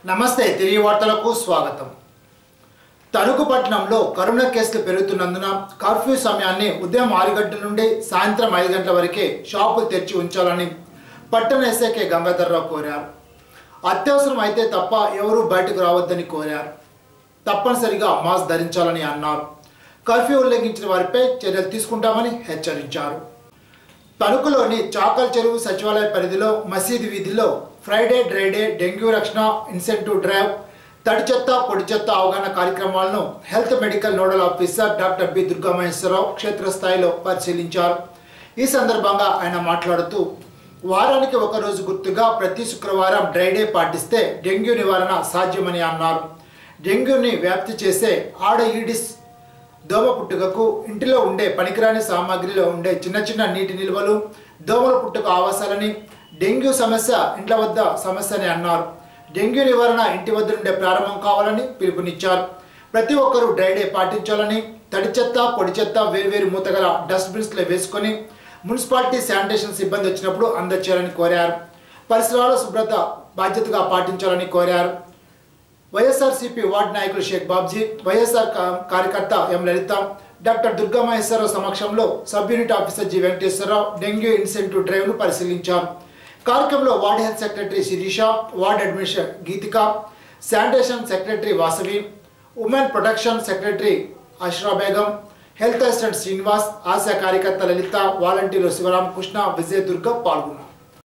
నమస్తే తిరిగి వార్తలకు స్వాగతం తణుకు పట్టణంలో కరోనా కేసులు పెరుగుతున్నందున కర్ఫ్యూ సమయాన్ని ఉదయం ఆరు గంటల నుండి సాయంత్రం ఐదు గంటల వరకే షాపులు తెరిచి ఉంచాలని పట్టణ ఎస్ఐకే గంగాధర్రావు కోరారు అత్యవసరం అయితే తప్ప ఎవరూ బయటకు రావద్దని కోరారు తప్పనిసరిగా మాస్క్ ధరించాలని అన్నారు కర్ఫ్యూ ఉల్లంఘించిన వారిపై చర్యలు తీసుకుంటామని హెచ్చరించారు తణుకులోని చాకల్ చెరువు సచివాలయ పరిధిలో మసీదు వీధిలో ఫ్రైడే డ్రైడే డెంగ్యూ రక్షణ ఇన్సెంటివ్ డ్రైవ్ తడి చెత్త పొడి చెత్త అవగాహన కార్యక్రమాలను health medical nodal officer doctor B Durgamaheswararao క్షేత్రస్థాయిలో పరిశీలించారు ఈ సందర్భంగా ఆయన మాట్లాడుతూ వారానికి ఒక రోజు గుర్తుగా ప్రతి శుక్రవారం డ్రైడే పాటిస్తే డెంగ్యూ నివారణ సాధ్యమని అన్నారు డెంగ్యూని వ్యాప్తి చేసే ఆడ ఈడిస్ దోమ పుట్టుకకు ఇంటిలో ఉండే పనికిరాని సామాగ్రిలో ఉండే చిన్న చిన్న నీటి నిల్వలు దోమల పుట్టుక ఆవాసాలని డెంగ్యూ సమస్య ఇంట్ల వద్ద సమస్య అని అన్నారు డెంగ్యూ నివారణ ఇంటి వద్ద నుండే ప్రారంభం కావాలని పిలుపునిచ్చారు ప్రతి ఒక్కరూ డ్రైడే పాటించాలని తడి చెత్త పొడి చెత్త వేర్వేరు మూతగల డస్ట్బిన్స్లో వేసుకొని మున్సిపాలిటీ శానిటేషన్ సిబ్బంది వచ్చినప్పుడు అందచేయాలని కోరారు పరిసరాల శుభ్రత బాధ్యతగా పాటించాలని కోరారు వైఎస్ఆర్సీపీ వార్డు నాయకులు షేక్ బాబ్జీ వైఎస్ఆర్ కా- కార్యకర్త ఎం లలిత డాక్టర్ దుర్గా మహేశ్వరరావు సమక్షంలో sub unit officer G Venkateswararao dengue incentive డ్రైవ్ను పరిశీలించారు కార్యక్రమంలో ward health secretary Sirisha ward administration Geethika sanitation secretary Vasavi women protection secretary Ashra Begum health assistant Srinivas ASHA కార్యకర్త లలిత వాలంటీర్లు శివరామకృష్ణ విజయ దుర్గ పాల్గొన్నారు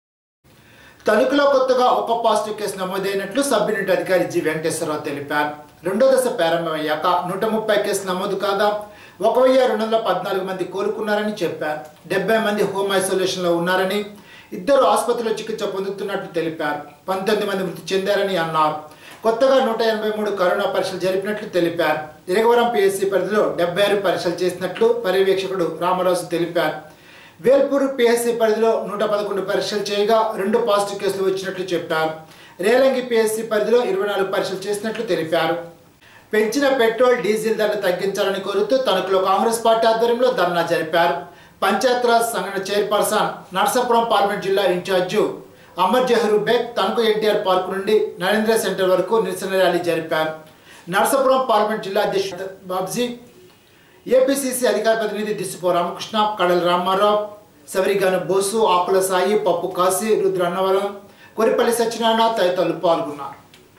తణుకులో కొత్తగా ఒక పాజిటివ్ కేసు నమోదైనట్లు సబ్ యూనిట్ అధికారి జి వెంకటేశ్వరరావు తెలిపారు రెండో దశ ప్రారంభమయ్యాక నూట ముప్పై కేసులు నమోదు కాగా ఒక వెయ్యి రెండు వందల పద్నాలుగు మంది కోలుకున్నారని చెప్పారు డెబ్బై మంది హోమ్ ఐసోలేషన్లో ఉన్నారని ఇద్దరు ఆసుపత్రిలో చికిత్స పొందుతున్నట్లు తెలిపారు పంతొమ్మిది మంది మృతి చెందారని అన్నారు కొత్తగా నూట ఎనభై మూడు కరోనా పరీక్షలు జరిపినట్లు తెలిపారు ఇరగవరం పిఎస్సి పరిధిలో డెబ్బై ఆరు పరీక్షలు చేసినట్లు పర్యవేక్షకుడు రామరాజు తెలిపారు వేల్పూర్ పిఎస్సి పరిధిలో నూట పదకొండు పరీక్షలు చేయగా రెండు పాజిటివ్ కేసులు వచ్చినట్లు చెప్పారు రేలంగి పిఎస్సి పరిధిలో ఇరవై నాలుగు పరీక్షలు చేసినట్లు తెలిపారు పెంచిన పెట్రోల్ డీజిల్ ధరలు తగ్గించాలని కోరుతూ తణుకులో కాంగ్రెస్ పార్టీ ఆధ్వర్యంలో ధర్నా జరిపారు పంచాయతీరాజ్ సంఘటన చైర్పర్సన్ నర్సాపురం పార్లమెంట్ జిల్లా incharge Amar Jaharu Baig Tanuku NTR park నుండి నరేంద్ర సెంటర్ వరకు నిరసన ర్యాలీ జరిపారు నర్సాపురం పార్లమెంట్ జిల్లా అధ్యక్షుడు బాబ్జీ ఏపీసీసీ అధికార ప్రతినిధి దిశపో రామకృష్ణ కడల రామారావు సవరిగాను బోసు ఆకుల సాయి పప్పు కాశీ రుద్ర అన్నవరం కొరిపల్లి సత్యనారాయణ తదితరులు పాల్గొన్నారు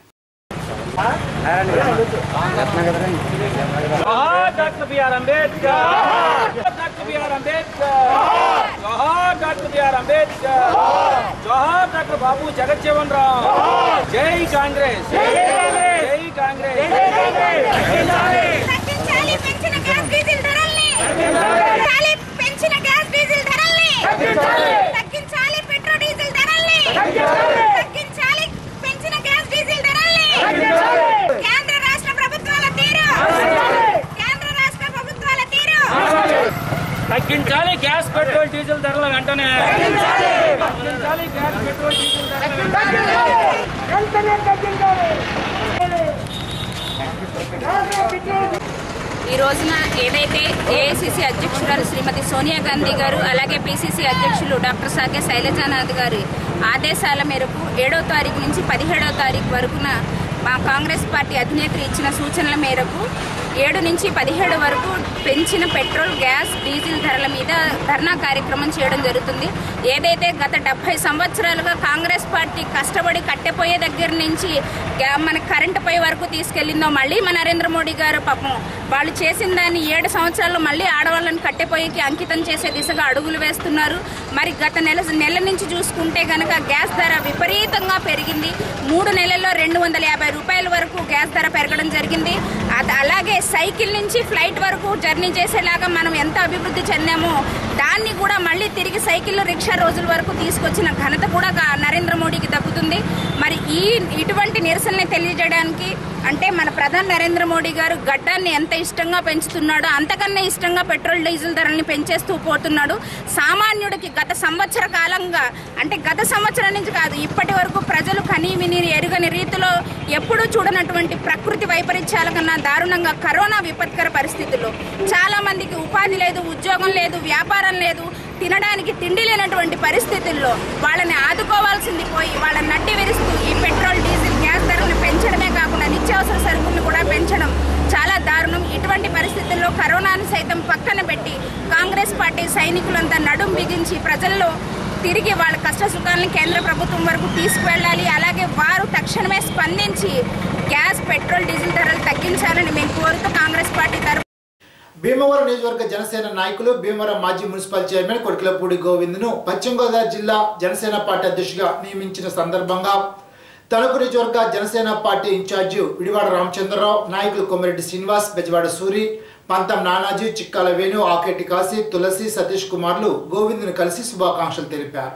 जोहार doctor B R Ambedkar doctor B R Ambedkar जोहार डॉक्टर बी आर अम्बेडकर जोहार डॉक्टर बाबू जगज्जीवन राम जय कांग्रेस जय कांग्रेस తగ్గించాలి పెంచిన గ్యాస్ డీజిల్ ధరల్ని తగ్గించాలి పెంచిన గ్యాస్ డీజిల్ ధరల్ని తగ్గించాలి పెట్రోల్ డీజిల్ ధరల్ని తగ్గించాలి పెంచిన గ్యాస్ డీజిల్ ధరల్ని కేంద్ర రాష్ట్ర ప్రభుత్వాల తీరు కేంద్ర రాష్ట్ర ప్రభుత్వాల తీరు తగ్గించాలి గ్యాస్ పెట్రోల్ డీజిల్ ధరలు వెంటనే తగ్గించాలి గ్యాస్ పెట్రోల్ డీజిల్ ధరలు ఈ రోజున ఏదైతే ఏఐసిసి అధ్యక్షురాలు శ్రీమతి సోనియా గాంధీ గారు అలాగే పిసిసి అధ్యక్షులు డాక్టర్ సాగే శైలజానాథ్ గారి ఆదేశాల మేరకు ఏడో తారీఖు నుంచి పదిహేడో తారీఖు వరకున మా కాంగ్రెస్ పార్టీ అధినేత్రి ఇచ్చిన సూచనల మేరకు ఏడు నుంచి పదిహేడు వరకు పెంచిన పెట్రోల్ గ్యాస్ డీజిల్ ధరల మీద ధర్నా కార్యక్రమం చేయడం జరుగుతుంది ఏదైతే గత డెబ్బై సంవత్సరాలుగా కాంగ్రెస్ పార్టీ కష్టపడి కట్టెపోయే దగ్గర నుంచి గ్యా- మన కరెంటు పై వరకు తీసుకెళ్లిందో మళ్ళీ మన నరేంద్ర మోడీ గారు పాపం వాళ్ళు చేసిన దాన్ని ఏడు సంవత్సరాలు మళ్ళీ ఆడవాళ్ళని కట్టెపోయికి అంకితం చేసే దిశగా అడుగులు వేస్తున్నారు మరి గత నెల నెల నుంచి చూసుకుంటే గనక గ్యాస్ ధర విపరీతంగా పెరిగింది మూడు నెలల్లో రెండు వందల యాభై రూపాయల వరకు గ్యాస్ ధర పెరగడం జరిగింది అది అలాగే సైకిల్ నుంచి ఫ్లైట్ వరకు జర్నీ చేసేలాగా మనం ఎంత అభివృద్ధి చెందామో దాన్ని కూడా మళ్ళీ తిరిగి సైకిల్ రిక్షా రోజుల వరకు తీసుకొచ్చిన ఘనత కూడా గా- నరేంద్ర మోడీకి దక్కుతుంది మరి ఈ ఇటువంటి నిరసనని తెలియజేయడానికి అంటే మన ప్రధాని నరేంద్ర మోడీ గారు గడ్డాన్ని ఎంత ఇష్టంగా పెంచుతున్నాడో అంతకన్నా ఇష్టంగా పెట్రోల్ డీజిల్ ధరల్ని పెంచేస్తూ పోతున్నాడు సామాన్యుడికి గత సంవత్సర కాలంగా అంటే గత సంవత్సరం నుంచి కాదు ఇప్పటి వరకు ప్రజలు కనీ విని ఎరుగని రీతిలో ఎప్పుడూ చూడనటువంటి ప్రకృతి వైపరీత్యాల కన్నా దారుణంగా కరోనా విపత్కర పరిస్థితుల్లో చాలా మందికి ఉపాధి లేదు ఉద్యోగం లేదు వ్యాపారం లేదు తినడానికి తిండి లేనటువంటి పరిస్థితుల్లో వాళ్ళని ఆదుకోవాల్సింది పోయి వాళ్ళని నడ్డి విరుస్తూ ఈ పెట్రోల్ డీజిల్ గ్యాస్ ధరలను పెంచి పరిస్థితుల్లో కరోనాను సైతం పక్కన పెట్టి కాంగ్రెస్ పార్టీ సైనికులంతా నడుం బిగించి ప్రజల్లో తిరిగి వాళ్ళ కష్ట సుఖాలను కేంద్ర ప్రభుత్వం వరకు తీసుకువెళ్ళాలి అలాగే వారు తక్షణమే స్పందించి గ్యాస్ పెట్రోల్ డీజిల్ ధరలు తగ్గించాలని మేము కోరుతూ కాంగ్రెస్ పార్టీ తరఫున భీమవరం నియోజకవర్గ జనసేన నాయకులు భీమవరం మాజీ మున్సిపల్ చైర్మన్ కొడికలపూడి గోవింద్ను పశ్చిమ గోదావరి జిల్లా జనసేన పార్టీ అధ్యక్షుడిగా నియమించిన సందర్భంగా తణుకు నియోజకవర్గ జనసేన పార్టీ ఇన్ఛార్జి విడివాడ రామచంద్రరావు నాయకులు కొమ్మిరెడ్డి శ్రీనివాస్ బెజవాడ సూరి పంతం నానాజీ చిక్కాల వేణు ఆకేటి కాశీ తులసి సతీష్ కుమార్లు గోవింద్ను కలిసి శుభాకాంక్షలు తెలిపారు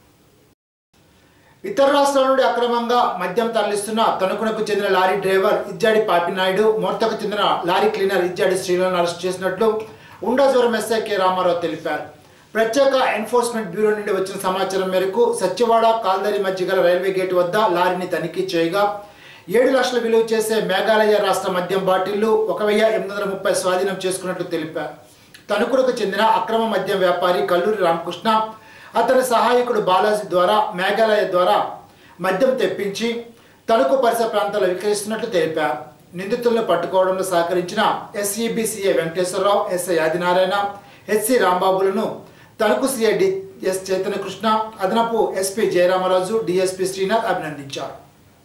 ఇతర రాష్ట్రాల నుండి అక్రమంగా మద్యం తరలిస్తున్న తణుకునకు చెందిన లారీ డ్రైవర్ ఇజ్జాడి పాపినాయుడు మోర్తకు చెందిన లారీ క్లీనర్ ఇజ్జాడి శ్రీలను అరెస్ట్ చేసినట్లు ఉండాజోరం ఎస్ఐ కె రామారావు తెలిపారు ప్రత్యేక ఎన్ఫోర్స్మెంట్ బ్యూరో నుండి వచ్చిన సమాచారం మేరకు సత్యవాడ కాల్దరి మధ్య గల రైల్వే గేట్ వద్ద లారీని తనిఖీ చేయగా ఏడు లక్షల విలువ చేసే మేఘాలయ రాష్ట్ర మద్యం బాటిళ్లు ఒక వెయ్యి ఎనిమిది వందల ముప్పై స్వాధీనం చేసుకున్నట్లు తెలిపారు తణుకులకు చెందిన అక్రమ మద్యం వ్యాపారి కల్లూరి రామకృష్ణ అతని సహాయకుడు బాలాజీ ద్వారా మేఘాలయ ద్వారా మద్యం తెప్పించి తణుకు పరిసర ప్రాంతాల్లో విక్రయిస్తున్నట్లు తెలిపారు నిందితులను పట్టుకోవడంలో సహకరించిన SEBCA Venkateswararao SI Adinarayana HC రాంబాబులను Tanuku CI D S Chaitanyakrishna అదనపు ఎస్పీ జయరామరాజు డిఎస్పీ శ్రీనాథ్ అభినందించారు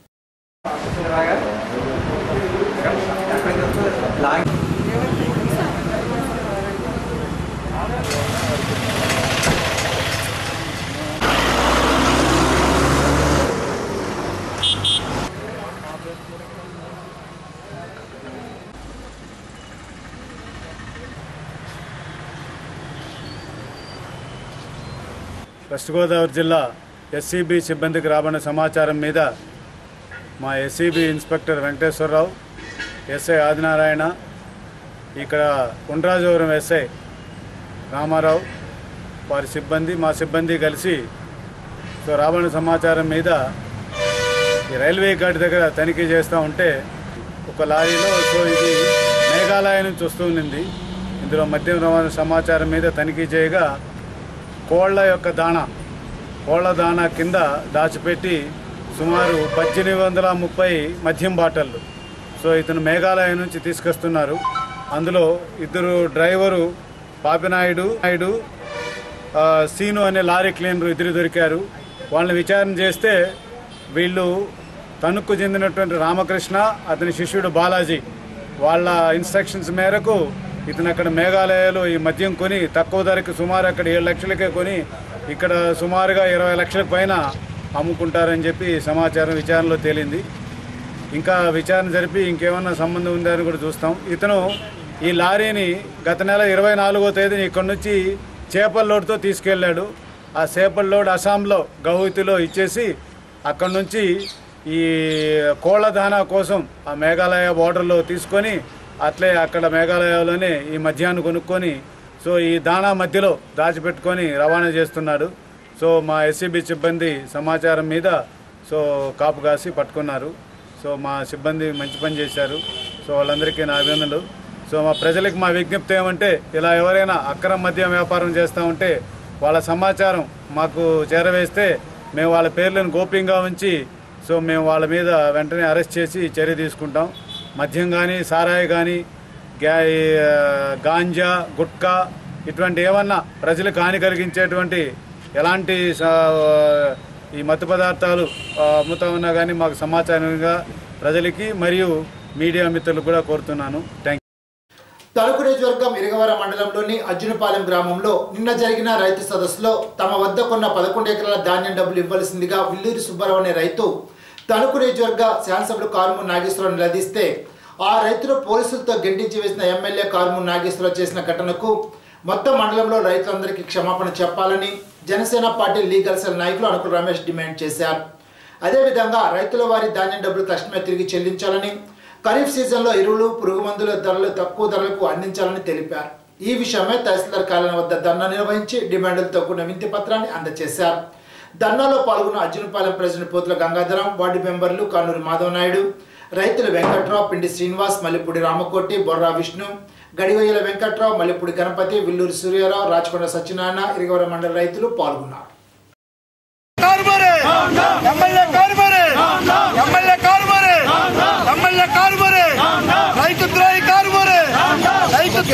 వెస్ట్ గోదావరి జిల్లా ఎస్సీబీ సిబ్బందికి రాబడిన సమాచారం మీద మా SCB inspector Venkateswararao SI Adinarayana ఇక్కడ ఉండ్రాజవరం ఎస్ఐ రామారావు వారి సిబ్బంది మా సిబ్బంది కలిసి సో రాబడిన సమాచారం మీద ఈ రైల్వే గేట్ దగ్గర తనిఖీ చేస్తూ ఉంటే ఒక లారీలో సో ఇది మేఘాలయ నుంచి వస్తూ ఉన్నింది ఇందులో మద్యం రవాణా సమాచారం మీద తనిఖీ చేయగా కోళ్ల యొక్క దాణా కోళ్ల దాణా కింద దాచిపెట్టి సుమారు పద్దెనిమిది వందల ముప్పై మద్యం బాటళ్ళు సో ఇతను మేఘాలయ నుంచి తీసుకొస్తున్నారు అందులో ఇద్దరు డ్రైవరు పాపినాయుడు నాయుడు ఆ, సీను అనే లారీ క్లీనర్ ఇద్దరు దొరికారు వాళ్ళని విచారణ చేస్తే వీళ్ళు తణుకు చెందినటువంటి రామకృష్ణ అతని శిష్యుడు బాలాజీ వాళ్ళ ఇన్స్ట్రక్షన్స్ మేరకు ఇతను అక్కడ మేఘాలయలో ఈ మద్యం కొని తక్కువ ధరకి సుమారు అక్కడ ఏడు లక్షలకే కొని ఇక్కడ సుమారుగా ఇరవై లక్షల పైన అమ్ముకుంటారని చెప్పి సమాచారం విచారణలో తేలింది ఇంకా విచారణ జరిపి ఇంకేమన్నా సంబంధం ఉందా అని కూడా చూస్తాం ఇతను ఈ లారీని గత నెల ఇరవై నాలుగో తేదీని ఇక్కడి నుంచి చేపల లోడ్తో తీసుకెళ్ళాడు ఆ చేపల లోడ్ అస్సాంలో గౌహతిలో ఇచ్చేసి అక్కడి నుంచి ఈ కోళ్ల దానా కోసం ఆ మేఘాలయ బోర్డర్లో తీసుకొని అట్లే అక్కడ మేఘాలయలోనే ఈ మద్యాన్ని కొనుక్కొని సో ఈ దానా మధ్యలో దాచిపెట్టుకొని రవాణా చేస్తున్నాడు సో మా ఎస్సీబీ సిబ్బంది సమాచారం మీద సో కాపు కాసి పట్టుకున్నారు సో మా సిబ్బంది మంచి పని చేశారు సో వాళ్ళందరికీ నా అభినందనలు సో మా ప్రజలకు మా విజ్ఞప్తి ఏమంటే ఇలా ఎవరైనా అక్రమ మద్యం వ్యాపారం చేస్తూ ఉంటే వాళ్ళ సమాచారం మాకు చేరవేస్తే మేము వాళ్ళ పేర్లను గోప్యంగా ఉంచి సో మేము వాళ్ళ మీద వెంటనే అరెస్ట్ చేసి చర్య తీసుకుంటాం మద్యం కానీ సారాయి కానీ గా ఈ, ఆ, గాంజా గుట్కా ఇటువంటి ఏమన్నా ప్రజలకు హాని కలిగించేటువంటి ఎలాంటి స- ఈ మత్తు పదార్థాలు ఆ, అమ్ముతా ఉన్నా కానీ మాకు సమాచారంగా ప్రజలకి మరియు మీడియా మిత్రులకు కూడా కోరుతున్నాను థ్యాంక్ తణుకు నియోజకవర్గం ఇరగవర మండలంలోని అర్జునపాలెం గ్రామంలో నిన్న జరిగిన రైతు సదస్సులో తమ వద్ద కొన్న పదకొండు ఎకరాల ధాన్యం డబ్బులు ఇవ్వాల్సిందిగా విల్లూరి సుబ్బారావు అనే రైతు తణుకు నియోజకవర్గ శాసనసభ్యుడు కారుమూరు నాగేశ్వరరావు నిలదీస్తే ఆ రైతులు పోలీసులతో గెంటించి వేసిన ఎమ్మెల్యే కారుమూరు నాగేశ్వరరావు చేసిన ఘటనకు మొత్తం మండలంలో రైతులందరికీ క్షమాపణ చెప్పాలని జనసేన పార్టీ లీగల్ సెల్ నాయకులు అనుకుల రమేష్ డిమాండ్ చేశారు అదేవిధంగా రైతుల వారి ధాన్యం డబ్బులు తక్షణమే తిరిగి చెల్లించాలని ఖరీఫ్ సీజన్లో ఎరువులు పురుగు మందుల ధరలు తక్కువ ధరలకు అందించాలని తెలిపారు ఈ విషయమై తహసీల్దార్ కార్యాలయం వద్ద ధర్నా నిర్వహించి డిమాండ్లతో కూడిన వింతి పత్రాన్ని అందజేశారు ధర్నాలో పాల్గొన్న అర్జునపాలెం ప్రెసిడెంట్ పోతుల గంగాధరం వార్డు మెంబర్లు కానూరు మాధవ్ నాయుడు రైతులు వెంకట్రావు పిండి శ్రీనివాస్ మల్లిపూడి రామకోటి బొర్రా విష్ణు గడివయ్యల వెంకట్రావు మల్లిపూడి గణపతి విల్లూరు సూర్యారావు రాచకొండ సత్యనారాయణ ఇరిగవరం మండల రైతులు పాల్గొన్నారు Karumuri MLA Karumuri MLA Karumuri MLA Karumuri రైతు ద్రోహి కారుమరే రైతు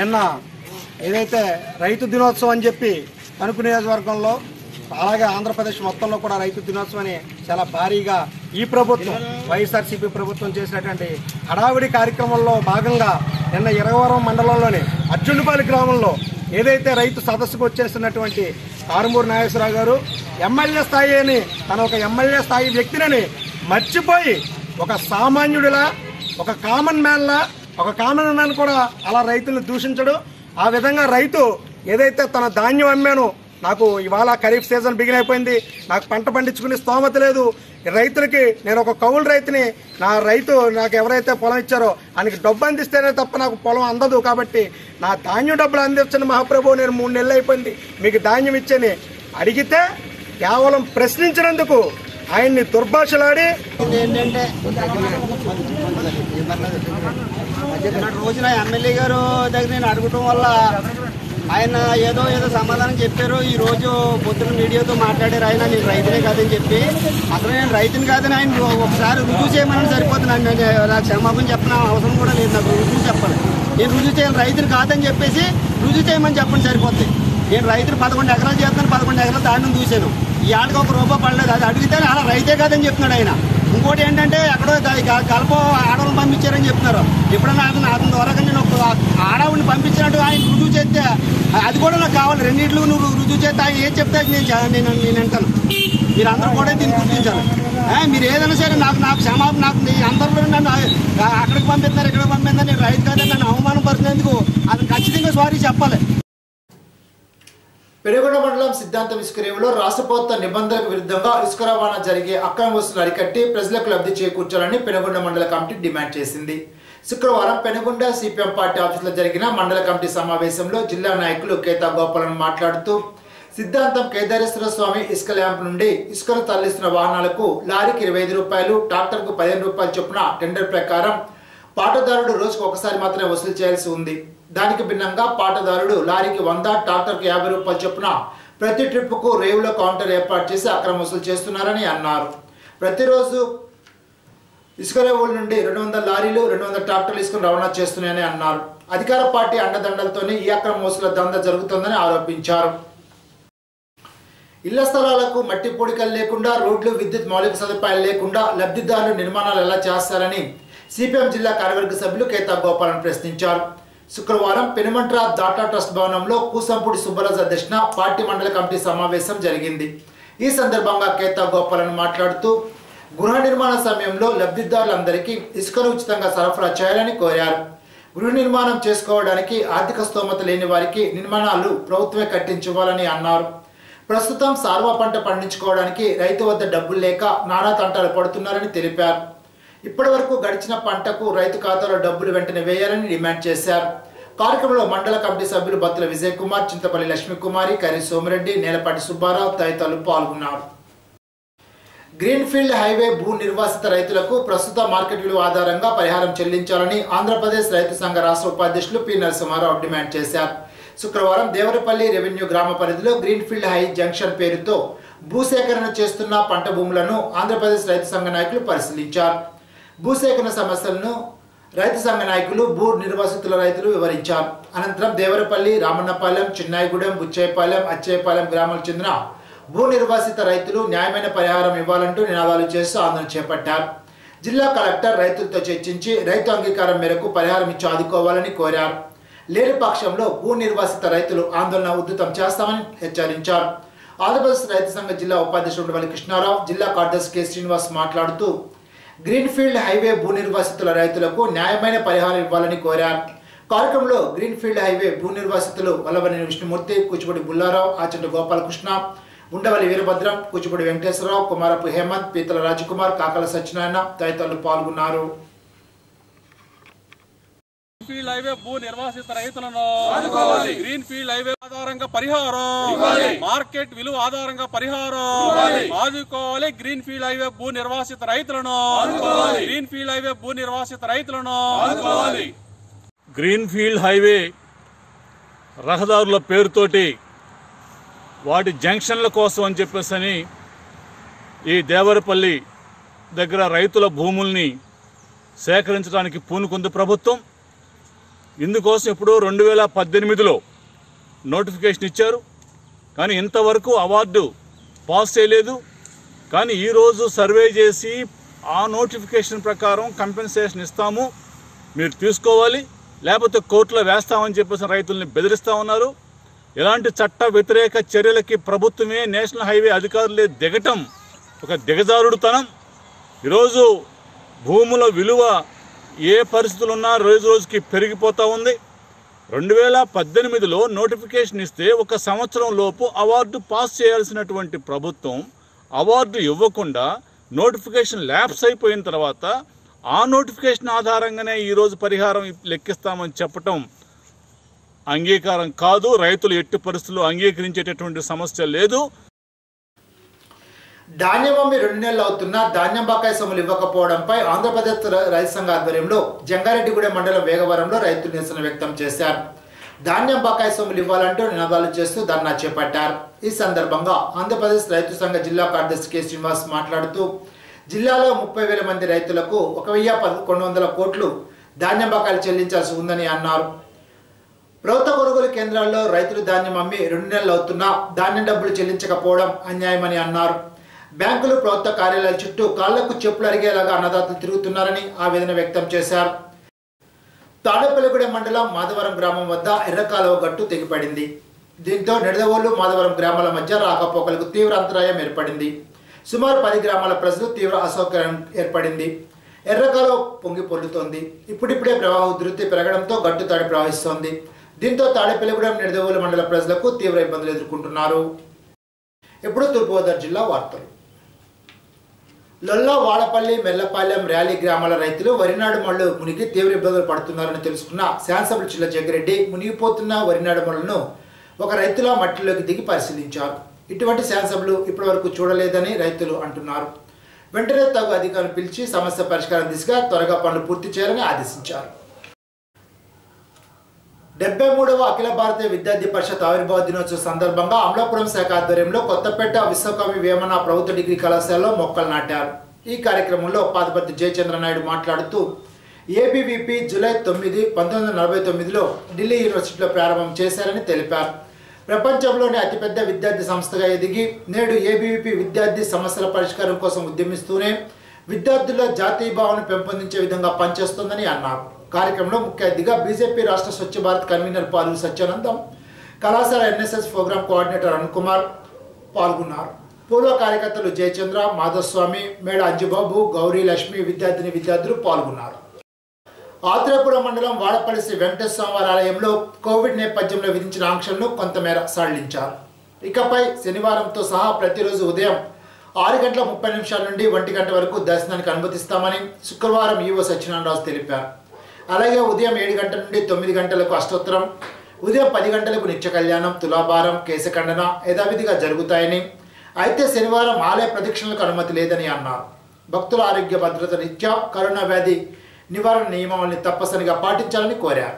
నిన్న ఏదైతే రైతు దినోత్సవం అని చెప్పి తణుకు నియోజకవర్గంలో అలాగే ఆంధ్రప్రదేశ్ మొత్తంలో కూడా రైతు దినోత్సవాన్ని చాలా భారీగా ఈ ప్రభుత్వం వైఎస్ఆర్సీపీ ప్రభుత్వం చేసినటువంటి హడావిడి కార్యక్రమంలో భాగంగా నిన్న ఇరగవరం మండలంలోని అర్జునుపాలి గ్రామంలో ఏదైతే రైతు సదస్సుకు వచ్చేసినటువంటి కారుమూరి నాగేశ్వరరావు గారు ఎమ్మెల్యే స్థాయి అని తన ఒక ఎమ్మెల్యే స్థాయి వ్యక్తిని మర్చిపోయి ఒక సామాన్యుడిలా ఒక కామన్ మ్యాన్లా ఒక కామన్ మ్యాన్ కూడా అలా రైతులను దూషించడు ఆ విధంగా రైతు ఏదైతే తన ధాన్యం అమ్మాను నాకు ఇవాళ ఖరీఫ్ సీజన్ బిగిన్ అయిపోయింది నాకు పంట పండించుకునే స్తోమత లేదు రైతులకి నేను ఒక కౌలు రైతుని నా రైతు నాకు ఎవరైతే పొలం ఇచ్చారో ఆయనకి డబ్బు అందిస్తేనే తప్ప నాకు పొలం అందదు కాబట్టి నా ధాన్యం డబ్బులు అందించండి మహాప్రభు నేను మూడు నెలలు అయిపోయింది మీకు ధాన్యం ఇచ్చని అడిగితే కేవలం ప్రశ్నించినందుకు ఆయన్ని దుర్భాషలాడి ఏంటంటే నిన్నటి రోజున ఎమ్మెల్యే గారు దగ్గర నేను అడగటం వల్ల ఆయన ఏదో ఏదో సమాధానం చెప్పారు ఈ రోజు పొద్దున మీడియాతో మాట్లాడారు ఆయన నేను రైతునే కాదని చెప్పి అసలు నేను రైతుని కాదని ఆయన ఒకసారి రుజువు చేయమని సరిపోతుంది నాకు నేను- నాకు క్షమాపణ చెప్పిన అవసరం కూడా లేదు నాకు రుజువు చెప్పాలి నేను రుజువు చేయను రైతుని కాదని చెప్పేసి రుజువు చేయమని చెప్పండి సరిపోతుంది నేను రైతులు పదకొండు ఎకరాలు చేస్తాను పదకొండు ఎకరాలు దాన్ని చూశాను ఈ ఆడికి ఒక రూపాయి పడలేదు అది అడిగితే అలా రైతే కాదని చెప్తున్నాడు ఆయన ఇంకోటి ఏంటంటే ఎక్కడో ద- గ- కలప ఆడవాళ్ళని పంపించారని చెప్తున్నారు ఎప్పుడన్నా అతను అతని ద్వారా నేను ఒక ఆడవాడిని పంపించినట్టు ఆయన రుజువు చేస్తే అది కూడా నాకు కావాలి రెండింటిలో నువ్వు రుజువు చేస్తే ఆయన ఏం చెప్తే అది నేను చే- నేను నేను అంటాను మీరు అందరూ కూడా దీన్ని గుర్తించాలి ఆ, మీరు ఏదైనా సరే నాకు నాకు క్షమాపణ నాకు మీ అందరిలో నన్ను ఆ- అక్కడికి పంపిస్తున్నారు ఇక్కడికి పంపిస్తున్నారు నేను రైతు కాదని నన్ను అవమానం పరిచినందుకు అది ఖచ్చితంగా సారీ చెప్పాలి పెనుగొండ మండలం సిద్ధాంతం ఇసుక రేవులో రాష్ట్ర ప్రభుత్వ నిబంధనలకు విరుద్ధంగా ఇసుక రవాణా జరిగే అక్రమ వస్తువులు అరికట్టి ప్రజలకు లబ్ధి చేకూర్చాలని పెనుగొండ మండల కమిటీ డిమాండ్ చేసింది శుక్రవారం పెనుగొండ సిపిఎం పార్టీ ఆఫీసులో జరిగిన మండల కమిటీ సమావేశంలో జిల్లా నాయకులు కేతా గోపాలన్ మాట్లాడుతూ సిద్ధాంతం కేదారేశ్వర స్వామి ఇసుక ల్యాంప్ నుండి ఇసుకను తరలిస్తున్న వాహనాలకు లారీకి ఇరవై ఐదు రూపాయలు ట్రాక్టర్కు పదిహేను రూపాయలు చొప్పున టెండర్ ప్రకారం పాటదారుడు రోజుకు ఒకసారి మాత్రమే వసూలు చేయాల్సి ఉంది దానికి భిన్నంగా పాటదారుడు లారీకి వంద ట్రాక్టర్కి యాభై రూపాయలు చొప్పున ప్రతి ట్రిప్కు రేవులో కౌంటర్ ఏర్పాటు చేసి అక్రమ వసూలు చేస్తున్నారని అన్నారు ప్రతిరోజు ఇసుక రేవుల నుండి రెండు వందల లారీలు రెండు వందల ట్రాక్టర్లు ఇసుకను రవాణా చేస్తున్నాయని అన్నారు అధికార పార్టీ అండదండలతోనే ఈ అక్రమ వసూల దంద జరుగుతోందని ఆరోపించారు ఇళ్ల స్థలాలకు మట్టి పొడికలు లేకుండా రోడ్లు విద్యుత్ మౌలిక సదుపాయాలు లేకుండా లబ్ధిదారులు నిర్మాణాలు ఎలా చేస్తారని సిపిఎం జిల్లా కార్యవర్గ సభ్యులు కేతా గోపాలన్ ప్రశ్నించారు శుక్రవారం పెనుమంట్ర దాటా ట్రస్ట్ భవనంలో కూసంపూడి సుబ్బరాజు అధ్యక్షన పార్టీ మండల కమిటీ సమావేశం జరిగింది ఈ సందర్భంగా కేతా గోపాలన్ మాట్లాడుతూ గృహ నిర్మాణ సమయంలో లబ్ధిదారులందరికీ ఇసుకను ఉచితంగా సరఫరా చేయాలని కోరారు గృహ నిర్మాణం చేసుకోవడానికి ఆర్థిక స్తోమత లేని వారికి నిర్మాణాలు ప్రభుత్వమే కట్టించుకోవాలని అన్నారు ప్రస్తుతం సార్వా పంట పండించుకోవడానికి రైతు వద్ద డబ్బులు లేక నానా తంటాలు పడుతున్నారని తెలిపారు ఇప్పటి వరకు గడిచిన పంటకు రైతు ఖాతాలో డబ్బులు వెంటనే వేయాలని డిమాండ్ చేశారు కార్యక్రమంలో మండల కమిటీ సభ్యులు బత్తుల విజయ్ కుమార్ చింతపల్లి లక్ష్మీకుమారి కరి సోమిరెడ్డి నేలపాటి సుబ్బారావు తదితరులు పాల్గొన్నారు గ్రీన్ఫీల్డ్ హైవే భూ నిర్వాసిత రైతులకు ప్రస్తుత మార్కెట్ విలువ ఆధారంగా పరిహారం చెల్లించాలని ఆంధ్రప్రదేశ్ రైతు సంఘ రాష్ట్ర ఉపాధ్యక్షులు పి నరసింహారావు డిమాండ్ చేశారు శుక్రవారం దేవరపల్లి రెవెన్యూ గ్రామ పరిధిలో గ్రీన్ఫీల్డ్ హై జంక్షన్ పేరుతో భూసేకరణ చేస్తున్న పంట భూములను ఆంధ్రప్రదేశ్ రైతు సంఘ నాయకులు పరిశీలించారు భూసేకరణ సమస్యలను రైతు సంఘ నాయకులు భూ నిర్వాసితుల రైతులు వివరించారు అనంతరం దేవరపల్లి రామన్నపాలెం చిన్నాయిగూడెం బుచ్చేపాలెం అచ్చేపాలెం గ్రామాలకు చెందిన భూ నిర్వాసిత రైతులు న్యాయమైన పరిహారం ఇవ్వాలంటూ నినాదాలు చేస్తూ ఆందోళన చేపట్టారు జిల్లా కలెక్టర్ రైతులతో చర్చించి రైతు అంగీకారం మేరకు పరిహారం ఇచ్చి ఆదుకోవాలని కోరారు లేని పక్షంలో భూ నిర్వాసిత రైతులు ఆందోళన ఉధృతం చేస్తామని హెచ్చరించారు ఆంధ్రప్రదేశ్ రైతు సంఘ జిల్లా ఉపాధ్యక్షుడు ఉండవల్లి కృష్ణారావు జిల్లా కార్యదర్శి కె శ్రీనివాస్ మాట్లాడుతూ గ్రీన్ఫీల్డ్ హైవే భూ నిర్వాసితుల రైతులకు న్యాయమైన పరిహారం ఇవ్వాలని కోరారు కార్యక్రమంలో గ్రీన్ఫీల్డ్ హైవే భూ నిర్వాసితులు వల్లవని విష్ణుమూర్తి కూచిపూడి బుల్లారావు ఆచంట గోపాలకృష్ణ ఉండవల్లి వీరభద్రం కూచిపూడి వెంకటేశ్వరరావు కుమారపు హేమంత్ పీతల రాజకుమార్ కాకల సత్యనారాయణ తదితరులు పాల్గొన్నారు ఫీల్డ్ హైవే భూ నిర్వాసిత రైతులను గ్రీన్ ఫీల్డ్ హైవే ఆధారంగా పరిహారం మార్కెట్ విలువ ఆధారంగా పరిహారం ఆదుకోవాలి గ్రీన్ ఫీల్డ్ హైవే భూ నిర్వాసిత రైతులను గ్రీన్ ఫీల్డ్ హైవే భూ నిర్వాసిత రైతులను గ్రీన్ ఫీల్డ్ హైవే రహదారుల పేరుతోటి వాటి జంక్షన్ల కోసం అని చెప్పేసి అని ఈ దేవరపల్లి దగ్గర రైతుల భూముల్ని సేకరించడానికి పూనుకుంది ప్రభుత్వం ఇందుకోసం ఇప్పుడు రెండు వేల పద్దెనిమిదిలో నోటిఫికేషన్ ఇచ్చారు కానీ ఇంతవరకు అవార్డు పాస్ చేయలేదు కానీ ఈరోజు సర్వే చేసి ఆ నోటిఫికేషన్ ప్రకారం కంపెన్సేషన్ ఇస్తాము మీరు తీసుకోవాలి లేకపోతే కోర్టులో వేస్తామని చెప్పేసి రైతుల్ని బెదిరిస్తూ ఉన్నారు ఇలాంటి చట్ట వ్యతిరేక చర్యలకి ప్రభుత్వమే నేషనల్ హైవే అధికారులే దిగటం ఒక దిగజారుడుతనం ఈరోజు భూముల విలువ ఏ పరిస్థితులు ఉన్నా రోజు రోజుకి పెరిగిపోతూ ఉంది రెండు వేల పద్దెనిమిదిలో నోటిఫికేషన్ ఇస్తే ఒక సంవత్సరం లోపు అవార్డు పాస్ చేయాల్సినటువంటి ప్రభుత్వం అవార్డు ఇవ్వకుండా నోటిఫికేషన్ ల్యాప్స్ అయిపోయిన తర్వాత ఆ నోటిఫికేషన్ ఆధారంగానే ఈరోజు పరిహారం లెక్కిస్తామని చెప్పటం అంగీకారం కాదు రైతులు ఎట్టి పరిస్థితుల్లో అంగీకరించేటటువంటి సమస్య లేదు ధాన్యం అమ్మి రెండు నెలలు అవుతున్నా ధాన్యం బకాయి సొమ్ములు ఇవ్వకపోవడంపై ఆంధ్రప్రదేశ్ ర- రైతు సంఘ ఆధ్వర్యంలో జంగారెడ్డిగూడెం మండలం వేగవరంలో రైతులు నిరసన వ్యక్తం చేశారు ధాన్యం బకాయి సొమ్ములు ఇవ్వాలంటూ నినాదాలు చేస్తూ ధర్నా చేపట్టారు ఈ సందర్భంగా ఆంధ్రప్రదేశ్ రైతు సంఘ జిల్లా కార్యదర్శి కె శ్రీనివాస్ మాట్లాడుతూ జిల్లాలో ముప్పై వేల మంది రైతులకు ఒక వెయ్యి పదకొండు వందల కోట్లు ధాన్యం బకాయిలు చెల్లించాల్సి ఉందని అన్నారు ప్రభుత్వ కొనుగోలు కేంద్రాల్లో రైతులు ధాన్యం అమ్మి రెండు నెలలు అవుతున్నా ధాన్యం డబ్బులు చెల్లించకపోవడం అన్యాయమని అన్నారు బ్యాంకులు ప్రభుత్వ కార్యాలయాల చుట్టూ కాళ్లకు చెప్పులు అరిగేలాగా అన్నదాతలు తిరుగుతున్నారని ఆవేదన వ్యక్తం చేశారు తాడేపల్లిగూడెం మండలం మాధవరం గ్రామం వద్ద ఎర్రకాలువ గట్టు తెగిపడింది దీంతో నిడదవోలు మాధవరం గ్రామాల మధ్య రాకపోకలకు తీవ్ర అంతరాయం ఏర్పడింది సుమారు పది గ్రామాల ప్రజలు తీవ్ర అసౌకర్యం ఏర్పడింది ఎర్రకాలువ పొంగి పొల్లుతోంది ఇప్పుడిప్పుడే ప్రవాహ ఉధృతి పెరగడంతో గట్టు తాడి ప్రవహిస్తోంది దీంతో తాడేపల్లిగూడెం నిడదవోలు మండల ప్రజలకు తీవ్ర ఇబ్బందులు ఎదుర్కొంటున్నారు ఇప్పుడు తూర్పుగోదావరి జిల్లా వార్తలు లొల్ల వాడపల్లి మెల్లపాలెం ర్యాలీ గ్రామాల రైతులు వరినాడు మళ్ళు మునిగి తీవ్ర ఇబ్బందులు పడుతున్నారని తెలుసుకున్న శాసనసభ్యులు చిల్ల జగ్గిరెడ్డి మునిగిపోతున్న వరినాడు మళ్ళను ఒక రైతుల మట్టిలోకి దిగి పరిశీలించారు ఇటువంటి శాసనసభలు ఇప్పటివరకు చూడలేదని రైతులు అంటున్నారు వెంటనే తగు అధికారులు పిలిచి సమస్య పరిష్కారం దిశగా త్వరగా పనులు పూర్తి చేయాలని ఆదేశించారు డెబ్బై మూడవ అఖిల భారతీయ విద్యార్థి పరిషత్ ఆవిర్భావ దినోత్సవ సందర్భంగా అమలాపురం శాఖ ఆధ్వర్యంలో కొత్తపేట విశ్వకవి వేమన ప్రభుత్వ డిగ్రీ కళాశాలలో మొక్కలు నాటారు ఈ కార్యక్రమంలో పాదపతి జయచంద్ర నాయుడు మాట్లాడుతూ ఏబీవీపీ జూలై తొమ్మిది పంతొమ్మిది వందల నలభై తొమ్మిదిలో ఢిల్లీ యూనివర్సిటీలో ప్రారంభం చేశారని తెలిపారు ప్రపంచంలోనే అతిపెద్ద విద్యార్థి సంస్థగా ఎదిగి నేడు ఏబీవీపీ విద్యార్థి సమస్యల పరిష్కారం కోసం ఉద్యమిస్తూనే విద్యార్థుల్లో జాతీయ భావన పెంపొందించే విధంగా పనిచేస్తోందని అన్నారు కార్యక్రమంలో ముఖ్య అతిథిగా బీజేపీ రాష్ట్ర స్వచ్ఛ భారత్ కన్వీనర్ పాలు సత్యానందం కళాశాల NSS programme coordinator Arun Kumar పాల్గొన్నారు పూర్వ కార్యకర్తలు జయచంద్ర మాధవస్వామి మేడ అంజుబాబు గౌరీ లక్ష్మి విద్యార్థిని విద్యార్థులు పాల్గొన్నారు ఆత్రేపురం మండలం వాడపల్లి శ్రీ వెంకటేశ్వర స్వామి ఆలయంలో కోవిడ్ నేపథ్యంలో విధించిన ఆంక్షలను కొంతమేర సడలించారు ఇకపై శనివారంతో సహా ప్రతిరోజు ఉదయం ఆరు గంటల ముప్పై నిమిషాల నుండి ఒంటి గంట వరకు దర్శనానికి అనుమతిస్తామని శుక్రవారం ఈవో సత్యనారాయణరాజు తెలిపారు అలాగే ఉదయం ఏడు గంటల నుండి తొమ్మిది గంటలకు అష్టోత్తరం ఉదయం పది గంటలకు నిత్య కళ్యాణం తులాభారం కేశఖండన యథావిధిగా జరుగుతాయని అయితే శనివారం ఆలయ ప్రదక్షిణలకు అనుమతి లేదని అన్నారు భక్తుల ఆరోగ్య భద్రత రీత్యా కరోనా వ్యాధి నివారణ నియమావళిని తప్పనిసరిగా పాటించాలని కోరారు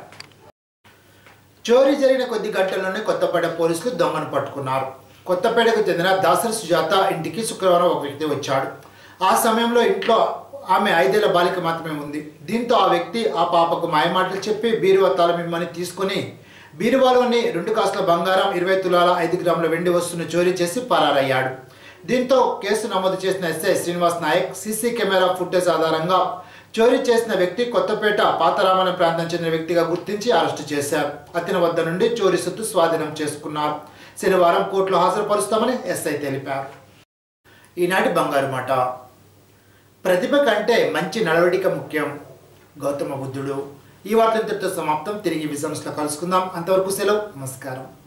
చోరీ జరిగిన కొద్ది గంటల్లోనే కొత్తపేట పోలీసులు దొంగను పట్టుకున్నారు కొత్తపేటకు చెందిన దాసరి సుజాత ఇంటికి శుక్రవారం ఒక వ్యక్తి వచ్చాడు ఆ సమయంలో ఇంట్లో ఆమె ఐదేళ్ల బాలిక మాత్రమే ఉంది దీంతో ఆ వ్యక్తి ఆ పాపకు మాయమాటలు చెప్పి బీరువా తాళం ఇమ్మని తీసుకుని బీరువాలోని రెండు కాసుల బంగారం ఇరవై తులాల ఐదు గ్రాముల వెండి వస్తువును చోరీ చేసి పరారయ్యాడు దీంతో కేసు నమోదు చేసిన SI Srinivas Naik CC camera footage ఆధారంగా చోరీ చేసిన వ్యక్తి కొత్తపేట పాతరామణ ప్రాంతం చెందిన వ్యక్తిగా గుర్తించి అరెస్టు చేశారు అతని వద్ద నుండి చోరీ సొత్తు స్వాధీనం చేసుకున్నారు శనివారం కోర్టులో హాజరుపరుస్తామని ఎస్ఐ తెలిపారు ఈనాటి బంగారు మాట ప్రతిభ కంటే మంచి నడవడిక ముఖ్యం గౌతమ బుద్ధుడు ఈ వార్త ఇంతటితో సమాప్తం తిరిగి విజమ్స్లో కలుసుకుందాం అంతవరకు సెలవు నమస్కారం